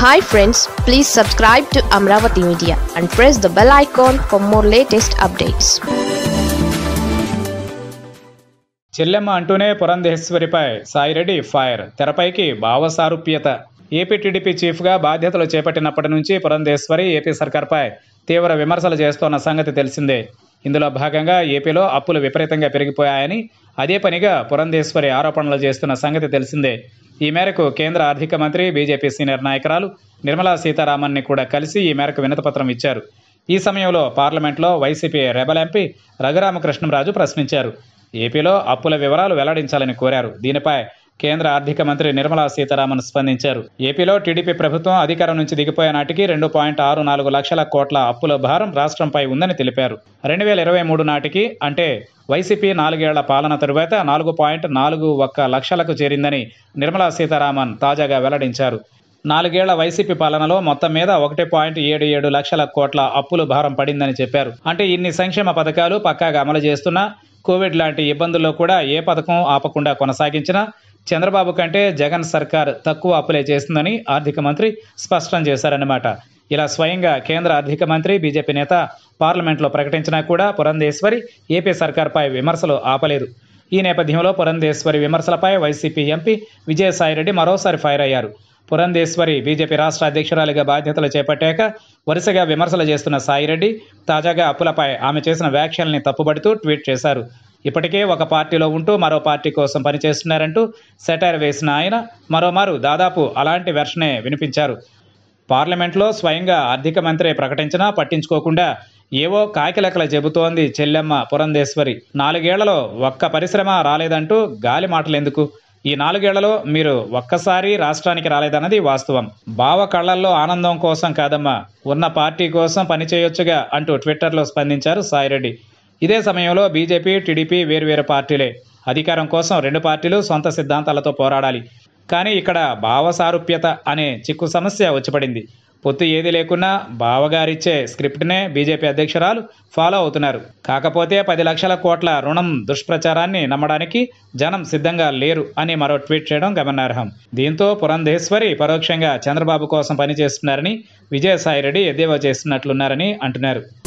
hi friends please subscribe to Amaravati media and press the bell icon for more latest updates చెల్లెమ్మ అంటూనే పురంధేశ్వరిపై Sai Reddy fire తెరపైకి భావసారూప్యత AP TDP చీఫ్గా బాధ్యతలు చేపట్టినప్పటి నుంచి పురంధేశ్వరి ఏపీ సర్కార్పై తీవ్ర విమర్శలు చేస్తోన్న సంగతి తెలిసిందే ఇందులో భాగంగా ఏపీలో అప్పులు విపరీతంగా పెరిగిపోయాయని అదే పనిగా పురంధేశ్వరి ఆరోపణలు చేస్తున్న సంగతి తెలిసిందే ఈ మేరకు కేంద్ర ఆర్థిక మంత్రి బీజేపీ సీనియర్ నాయకురాలు నిర్మలా సీతారామన్ని కూడా కలిసి ఈ మేరకు వినతిపత్రం ఇచ్చారు ఈ సమయంలో పార్లమెంట్లో వైసీపీ రెబల్ ఎంపీ రఘురామకృష్ణంరాజు ప్రశ్నించారు ఏపీలో అప్పుల వివరాలు వెల్లడించాలని కోరారు దీనిపై కేంద్ర ఆర్థిక మంత్రి నిర్మలా సీతారామన్ స్పందించారు ఏపీలో టీడీపీ ప్రభుత్వం అధికారం నుంచి దిగిపోయే నాటికి రెండు పాయింట్ ఆరు నాలుగు లక్షల కోట్ల అప్పుల భారం రాష్ట్రంపై ఉందని తెలిపారు రెండు వేల ఇరవై మూడు నాటికి అంటే వైసీపీ నాలుగేళ్ల పాలన తరువాత నాలుగు పాయింట్ నాలుగు ఒక్క లక్షలకు చేరిందని నిర్మలా సీతారామన్ తాజాగా వెల్లడించారు నాలుగేళ్ల వైసీపీ పాలనలో మొత్తం మీద ఒకటి పాయింట్ ఏడు ఏడు లక్షల కోట్ల అప్పులు భారం పడిందని చెప్పారు అంటే ఇన్ని సంక్షేమ పథకాలు పక్కాగా అమలు చేస్తున్నా కోవిడ్ లాంటి ఇబ్బందుల్లో కూడా ఏ పథకం ఆపకుండా కొనసాగించినా చంద్రబాబు కంటే జగన్ సర్కార్ తక్కువ అప్పులే చేస్తుందని ఆర్థిక మంత్రి స్పష్టం చేశారన్నమాట ఇలా స్వయంగా కేంద్ర ఆర్థిక మంత్రి బీజేపీ నేత పార్లమెంట్లో ప్రకటించినా కూడా పురంధేశ్వరి ఏపీ సర్కార్పై విమర్శలు ఆపలేదు ఈ నేపథ్యంలో పురంధేశ్వరి విమర్శలపై వైసీపీ ఎంపీ విజయసాయిరెడ్డి మరోసారి ఫైర్ అయ్యారు పురంధేశ్వరి బీజేపీ రాష్ట్ర అధ్యక్షురాలిగా బాధ్యతలు చేపట్టాక వరుసగా విమర్శలు చేస్తున్న సాయిరెడ్డి తాజాగా అప్పులపై ఆమె చేసిన వ్యాఖ్యల్ని తప్పుబడుతూ ట్వీట్ చేశారు ఇప్పటికే ఒక పార్టీలో ఉంటూ మరో పార్టీ కోసం పనిచేస్తున్నారంటూ సెటైర్ వేసిన ఆయన మరోమారు దాదాపు అలాంటి వెర్షనే వినిపించారు పార్లమెంట్లో స్వయంగా ఆర్థిక మంత్రి ప్రకటించినా పట్టించుకోకుండా ఏవో కాకిలెక్కల చెబుతోంది చెల్లెమ్మ పురంధేశ్వరి నాలుగేళ్లలో ఒక్క పరిశ్రమ రాలేదంటూ గాలి మాటలెందుకు ఈ నాలుగేళ్లలో మీరు ఒక్కసారి రాష్ట్రానికి రాలేదన్నది వాస్తవం బావ కళ్లల్లో ఆనందం కోసం కాదమ్మా ఉన్న పార్టీ కోసం పనిచేయొచ్చుగా అంటూ ట్విట్టర్లో స్పందించారు సాయిరెడ్డి ఇదే సమయంలో బీజేపీ టీడీపీ వేరువేరు పార్టీలే అధికారం కోసం రెండు పార్టీలు సొంత సిద్ధాంతాలతో పోరాడాలి కానీ ఇక్కడ భావసారూప్యత అనే చిక్కు సమస్య వచ్చిపడింది పొత్తు ఏది లేకున్నా బావగారిచ్చే స్క్రిప్ట్నే బీజేపీ అధ్యక్షురాలు ఫాలో అవుతున్నారు కాకపోతే పది లక్షల కోట్ల రుణం దుష్ప్రచారాన్ని నమ్మడానికి జనం సిద్ధంగా లేరు అని మరో ట్వీట్ చేయడం గమనార్హం దీంతో పురంధేశ్వరి పరోక్షంగా చంద్రబాబు కోసం పనిచేస్తున్నారని విజయసాయిరెడ్డి ఎద్దేవా చేస్తున్నట్లున్నారని అంటున్నారు